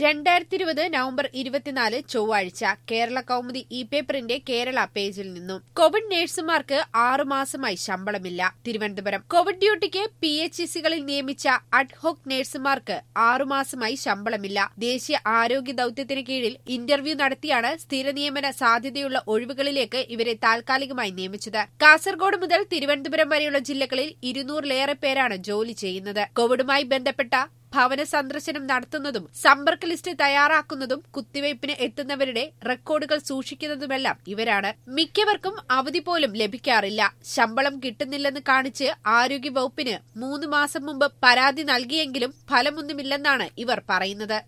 രണ്ടായിരത്തി ഇരുപത് നവംബർ ഇരുപത്തിനാല് ചൊവ്വാഴ്ച കേരള കൗമുദി ഇ പേപ്പറിന്റെ കേരള പേജിൽ നിന്നും കോവിഡ് നഴ്സുമാർക്ക് ആറുമാസമായി ശമ്പളമില്ല തിരുവനന്തപുരം കോവിഡ് ഡ്യൂട്ടിക്ക് പി എച്ച് സികളിൽ നിയമിച്ച അഡ്ഹോക് നഴ്സുമാർക്ക് ആറുമാസമായി ശമ്പളമില്ല ദേശീയ ആരോഗ്യ ദൌത്യത്തിന് കീഴിൽ ഇന്റർവ്യൂ നടത്തിയാണ് സ്ഥിര നിയമന സാധ്യതയുള്ള ഒഴിവുകളിലേക്ക് ഇവരെ താൽക്കാലികമായി നിയമിച്ചത് കാസർഗോഡ് മുതൽ തിരുവനന്തപുരം വരെയുള്ള ജില്ലകളിൽ ഇരുന്നൂറിലേറെ പേരാണ് ജോലി ചെയ്യുന്നത് കോവിഡുമായി ബന്ധപ്പെട്ട ഭവന സന്ദർശനം നടത്തുന്നതും സമ്പർക്ക ലിസ്റ്റ് തയ്യാറാക്കുന്നതും കുത്തിവയ്പ്പിന് എത്തുന്നവരുടെ റെക്കോർഡുകൾ സൂക്ഷിക്കുന്നതുമെല്ലാം ഇവരാണ് മിക്കവർക്കും അവധി പോലും ലഭിക്കാറില്ല ശമ്പളം കിട്ടുന്നില്ലെന്ന് കാണിച്ച് ആരോഗ്യവകുപ്പിന് മൂന്ന് മാസം മുമ്പ് പരാതി നൽകിയെങ്കിലും ഫലമൊന്നുമില്ലെന്നാണ് ഇവർ പറയുന്നത്